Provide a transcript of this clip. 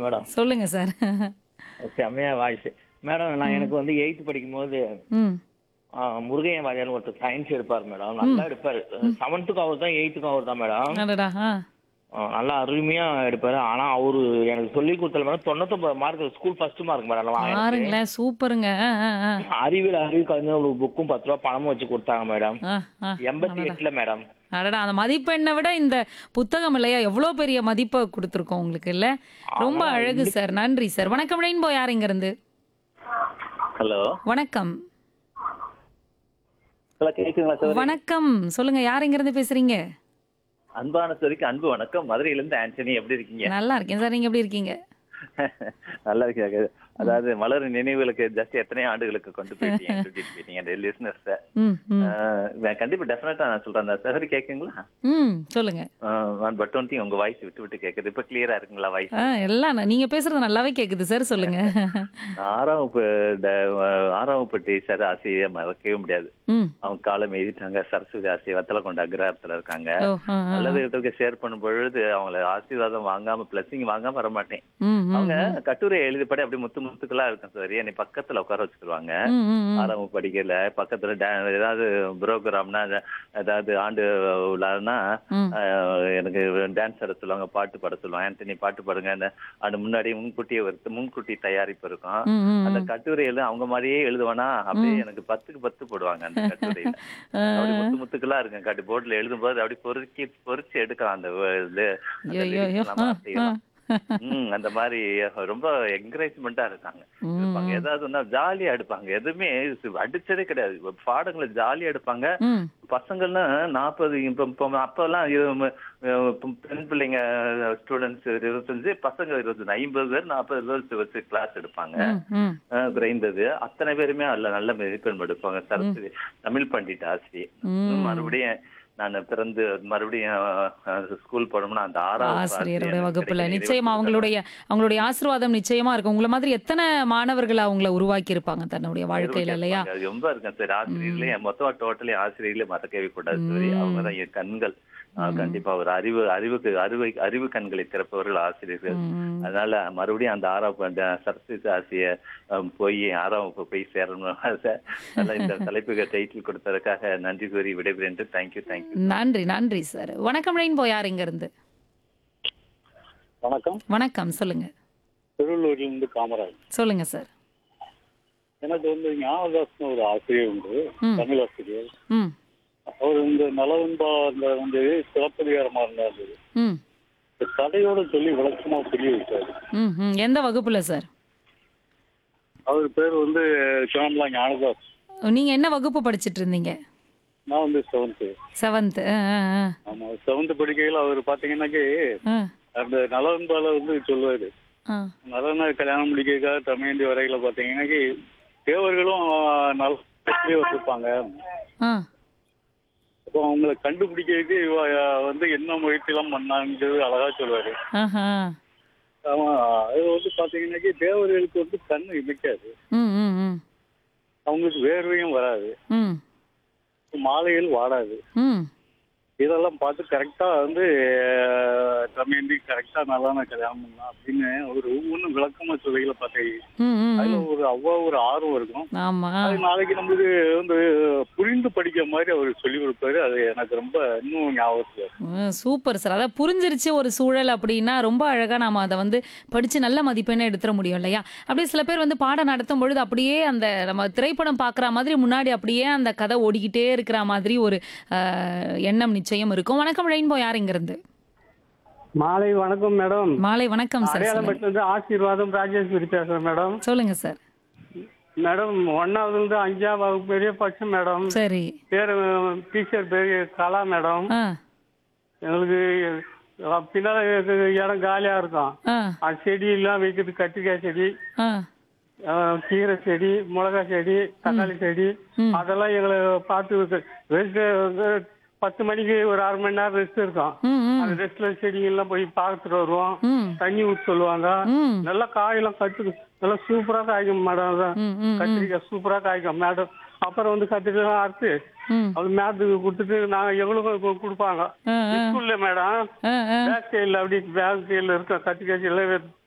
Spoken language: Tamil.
மேடம் சொல்லுங்க சார் செம்மையா வாய்ஸ் மேடம் நான் எனக்கு வந்து எயித்து படிக்கும்போது ம் ஆ, முருகையன் வாரியார் ஒருத்தர் சயின்ஸ் எடுப்பார் மேடம் நல்லா எடுப்பார் செவன்த்துக்கும் அவர் தான் எயித்துக்கும் அவர் தான் மேடம் அடடா ஆ ஆ, நல்லா அருமையா எடுப்பாரு ஆனா அவரு எனக்கு சொல்லி கொடுத்தல மேடம் தொண்ணூத்தொன்பது mark school first mark madam எனக்கு. பாருங்களேன் சூப்பருங்க ஆ, ஆ, ஆ. அறிவியல் அறிவு கலைஞர் ஒரு புக்கும் பத்து ரூபா பணமும் வச்சு கொடுத்தாங்க மேடம் ஆ, ஆ. எண்பத்தி எட்டுல மேடம் அடடா அந்த மதிப்பெண்ணை விட இந்த புத்தகம் இல்லையா எவ்வளோ பெரிய மதிப்பை கொடுத்துருக்கோம் உங்களுக்கு இல்ல ரொம்ப அழகு சார் நன்றி சார் வணக்கம் ரெயின்போ யார் இங்க இருந்து ஹலோ வணக்கம் ஹலோ கேக்குங்களா சார் வணக்கம் சொல்லுங்க யார் இங்க இருந்து பேசுறீங்க அன்பான சோரிக்கு அன்பு வணக்கம் மதுரையில இருந்து ஆண்டனி எப்படி இருக்கீங்க நல்லா இருக்கேன் சார் நீங்க எப்படி இருக்கீங்க நல்லா இருக்காங்க அதாவது மலர் நினைவுகளுக்கு ஜஸ்ட் எத்தனை ஆண்டுகளுக்கு கொண்டு போயிட்டீங்க கூட்டிட்டு போயிட்டீங்க அந்த லிசனர்ஸ ம் ம் கண்டிப்பா டெஃபினட்டா நான் சொல்றேன் அந்த சஹரி கேக்குங்களா ம் சொல்லுங்க பட் ஒன் உங்க வாய்ஸ் விட்டு விட்டு கேக்குது இப்ப கிளியரா இருக்குங்களா வாய்ஸ் ஆ எல்லாம் ந- நீங்க பேசுறது நல்லாவே கேக்குது சார் சொல்லுங்க ஆறாம் வகுப்பு ட- ஆறாம் வகுப்பு டீச்சர் ஆசிரியை மறக்கவே முடியாது ம் அவங்க காலம் எழுதிட்டாங்க சரஸ்வதி ஆசிரியர் வத்தல கொண்ட அக்ரஹாரத்துல இருக்காங்க ஓ ஆ ஆ. நல்லது ஷேர் பண்ணும் பொழுது அவங்கள ஆசீர்வாதம் வாங்காம பிளஸிங் வாங்காம வர மாட்டேன் ம் ம் அவங்க கட்டுரை எழுதிப்படி அப்படி முத்து முத்துக்களா இருக்கும் சார் என்னை பக்கத்துல உட்கார வச்சுக்கிடுவாங்க ம் ம் ம். ஆறாம் படிக்கல பக்கத்துல டா- ஏதாவது ப்ரோக்ராம்னா ஏதாவது ஆண்டு விழான்னா ம். ஆஹ், எனக்கு டான்ஸ் ஆட சொல்லுவாங்க பாட்டு பாட சொல்லுவாங்க ஆண்டனி பாட்டு பாடுங்க அந்த அது முன்னாடி முன்கூட்டியே வருது முன்கூட்டி தயாரிப்பு இருக்கும் ம், ம், அந்த ம். கட்டுரையில அவங்க மாதிரியே எழுதுவானா அப்படியே எனக்கு பத்துக்கு பத்து போடுவாங்க அந்த கட்டுரையில அப்படி முத்து முத்துக்களா இருக்கும் கட்டு போர்டுல எழுதும்போது அப்படி பொறுக்கி பொறிச்சு எடுக்கலாம் அந்த வ- இது அந்த ஐயோ, ஐயோ, lyrics எல்லாம் ஆ, வார்த்தையெல்லாம். ஆ. ம், அந்த மாதிரி ரொம்ப என்கரேஜ்மெண்டா இருக்காங்க ம், இருப்பாங்க ஏதாவது ஜாலியா எடுப்பாங்க எதுவுமே இது அடிச்சதே கிடையாது இப்ப பாடங்களை ஜாலியா எடுப்பாங்க ம் பசங்கள்னா நாற்பது இப்ப இப்ப அப்பெல்லாம் இரு- அஹ் பெண் பிள்ளைங்க ஸ்டூடெண்ட்ஸ் இருபத்தஞ்சு பசங்க இருபத்தஞ்சு ஐம்பது பேர் நாற்பது பேர் வச்சு கிளாஸ் எடுப்பாங்க ம் ம் அஹ் குறைந்தது அத்தனை பேருமே அல்ல நல்ல மதிப்பெண் எடுப்பாங்க சரஸ்வதி தமிழ் பண்டிட் ஆசிரியர் ம். மறுபடியும் நான் பிறந்து மறுபடியும் ஸ்கூல் போனோம்னா அந்த ஆறாவது ஆசிரியருடைய ஆசிரியர் வகுப்புல கிடைக்கிற நிச்சயமா இறைவனுக்கு அவங்களுடைய அவங்களுடைய ஆசீர்வாதம் நிச்சயமா இருக்கும் உங்களை மாதிரி எத்தனை மாணவர்கள் அவங்கள உருவாக்கி இருப்பாங்க தன்னுடைய வாழ்க்கையில இல்லையா இருப்பாங்க. அது ரொம்ப இருக்கும் சார் ஆசிரியர்களே மொத்தமா டோட்டலி ஆசிரியர்களே மறக்கவே கூடாது சாரி அவங்க தான் என் கண்கள் ஆஹ் கண்டிப்பா ஒரு அறிவு அறிவுக்கு அறிவு அறிவு கண்களை திறப்பவர்கள் ஆசிரியர்கள் ம். அதனால மறுபடியும் அந்த ஆறாம் ப- அந்த சரஸ்வதி ஆசிய போய் ஆறாம் வகுப்பு போய் சேரணும் அதை நல்லா இந்த தலைப்புக்கு டைட்டில் கொடுத்ததுக்காக நன்றி கூறி விடைபெறேன் தேங்க்யூ தேங்க்யூ நன்றி நன்றி சார் வணக்கம் ரெயின்போ யார் இங்க இருந்து வணக்கம் வணக்கம் சொல்லுங்க திருவள்ளூர்லேருந்து காமராஜ் சொல்லுங்க சார் எனக்கு வந்து ஞானதாஸ்னு ஒரு ஆசிரியர் உண்டு ம். தமிழ் ஆசிரியர் ம் அவர் இந்த நலவன்பா அந்த வந்து சிறப்பதிகாரமா இருந்தாரு ம் இந்த கதையோட சொல்லி விளக்கமா புரிய வச்சாரு ம் ம் எந்த வகுப்புல சார் அவர் பேர் வந்து சிவம்லா ஞானதாஸ் நீங்க என்ன வகுப்பு படிச்சிட்டு இருந்தீங்க நான் வந்து செவன்த்து செவன்த் ஆமா செவன்த் படிக்கையில் அவர் பாத்தீங்கன்னாக்கே அந்த நலவன்பால வந்து சொல்லுவாரு நலன கல்யாணம் முடிக்கிறதுக்காக தமிழந்தி வரையில பாத்தீங்கன்னாக்கி தேவர்களும் நல்ல வச்சிருப்பாங்க அப்போ அவங்களை கண்டுபிடிக்கிறதுக்கு இவ வந்து என்ன முயற்சியெல்லாம் பண்ணாங்கிறது அழகா சொல்லுவாரு ஆமா அது வந்து பாத்தீங்கன்னாக்கி தேவர்களுக்கு வந்து கண்ணு இமைக்காது ம் ம் ம் அவங்களுக்கு வேர்வையும் வராது ம் மாலைகள் வாடாது ம் இதெல்லாம் பார்த்து கரெக்டா வந்து தம்பியந்தி கரெக்டா நல்லான கல்யாணம் பண்ணலாம் அப்படின்னு ஒரு ஒவ்வொன்றும் விளக்கமா சொல்லிகளை பார்த்தேன் ம் ம் அதுல ஒரு அவ்வளோ ஒரு ஆர்வம் இருக்கும் ஆமா அது நாளைக்கு நம்மளுக்கு வந்து புரிந்து படிக்கிற மாதிரி அவர் சொல்லி கொடுப்பாரு அது எனக்கு ரொம்ப இன்னும் ஞாபகத்துல இருக்கு. ம், சூப்பர் சார் அதான் புரிஞ்சிருச்சு ஒரு சூழல் அப்படின்னா ரொம்ப அழகா நாம அதை வந்து படிச்சு நல்ல மதிப்பெண்ணை எடுத்துட முடியும் இல்லையா அப்படியே சில பேர் வந்து பாடம் நடத்தும் பொழுது அப்படியே அந்த நம்ம திரைப்படம் பார்க்குற மாதிரி முன்னாடி அப்படியே அந்த கதை ஓடிக்கிட்டே இருக்கிற மாதிரி ஒரு அஹ், எண்ணம் நிச்சயம் இருக்கும் வணக்கம் ரெயின்போ யார் இங்க இருந்து மாலை வணக்கம் மேடம் மாலை வணக்கம் சார் சொல்லுங்க. அடையாளப்பட்டிலிருந்து ஆசீர்வாதம் ராஜேஸ்வரி பேசுறேன் மேடம் சொல்லுங்க சார் மேடம் ஒன்னாவதுல இருந்து அஞ்சாம் வகுப்பு பெரிய படிச்சேன் மேடம் சரி பேர் டீச்சர் பேர் கலா மேடம் ஆ எங்களுக்கு அஹ், பின்னால இருக்கிற இடம் காலியா இருக்கும் ஆ அந்த செடி எல்லாம் வைக்கிறது கத்திரிக்காய் செடி ஆ அஹ், கீரை செடி மிளகாய் செடி தக்காளி செடி ம். அதெல்லாம் எங்களை பார்த்து ரெஸ்ட் பத்து மணிக்கு ஒரு அரை மணி நேரம் ரெஸ்ட் இருக்கும் ம் ம் அந்த ரெஸ்ட்ல செடிங்கெல்லாம் போய் பார்த்துட்டு வருவோம் ம் தண்ணி ஊற்ற சொல்லுவாங்க ம் நல்லா காயெல்லாம் கட்டு நல்லா சூப்பரா காய்க்கும் மேடம் அதான் ம் ம் கத்திரிக்காய் சூப்பரா காய்க்கும் மேடம் அப்புறம் வந்து கத்திரிக்காய் அறுத்து ம் அது மேடத்துக்கு கொடுத்துட்டு நாங்க எங்களுக்கும் கு- கொடுப்பாங்க ஆ ஆ ஸ்கூல்ல மேடம் ஆ ஆ பேக் சைடில் அப்படி பேக் சைடில் இருக்க கத்திரிக்காய் எல்லாம்